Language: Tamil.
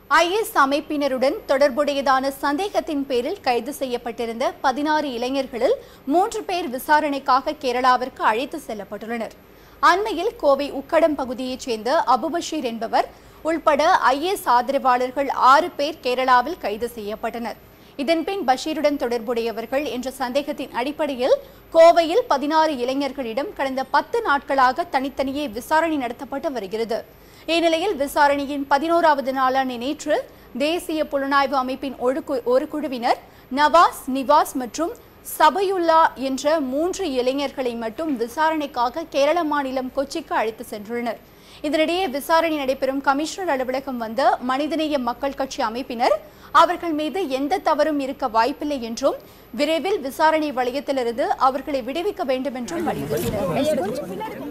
ஐஎஸ் அமைப்பினருடன் தொடர்புடையதான சந்தேகத்தின் பேரில் கைது செய்யப்பட்டிருந்த பதினாறு இளைஞர்களில் மூன்று பேர் விசாரணைக்காக கேரளாவிற்கு அழைத்து செல்லப்பட்டுள்ளனர் அண்மையில் கோவை உக்கடம் பகுதியைச் சேர்ந்த அபுபஷீர் என்பவர் உள்பட ஐஎஸ் ஆதரவாளர்கள் ஆறு பேர் கேரளாவில் கைது செய்யப்பட்டனர் இதன்பின் பஷீருடன் தொடர்புடையவர்கள் என்ற சந்தேகத்தின் அடிப்படையில் கோவையில் பதினாறு இளைஞர்களிடம் கடந்த பத்து நாட்களாக தனித்தனியே விசாரணை நடத்தப்பட்டு வருகிறது இந்நிலையில் விசாரணையின் பதினோராவது நாளான நேற்று தேசிய புலனாய்வு அமைப்பின் ஒரு கு- ஒரு குழுவினர் நவாஸ் நிவாஸ் மற்றும் சபையுல்லா என்ற மூன்று இளைஞர்களை மட்டும் விசாரணைக்காக கேரள மாநிலம் கொச்சிக்கு அழைத்து சென்றுள்ளனர் இதனிடையே விசாரணை நடைபெறும் கமிஷனர் அலுவலகம் வந்த மனிதநேய மக்கள் கட்சி அமைப்பினர் அவர்கள் மீது எந்த தவறும் இருக்க வாய்ப்பில்லை என்றும் விரைவில் விசாரணை வளையத்திலிருந்து அவர்களை விடுவிக்க வேண்டும் என்றும் வலியுறுத்தினர்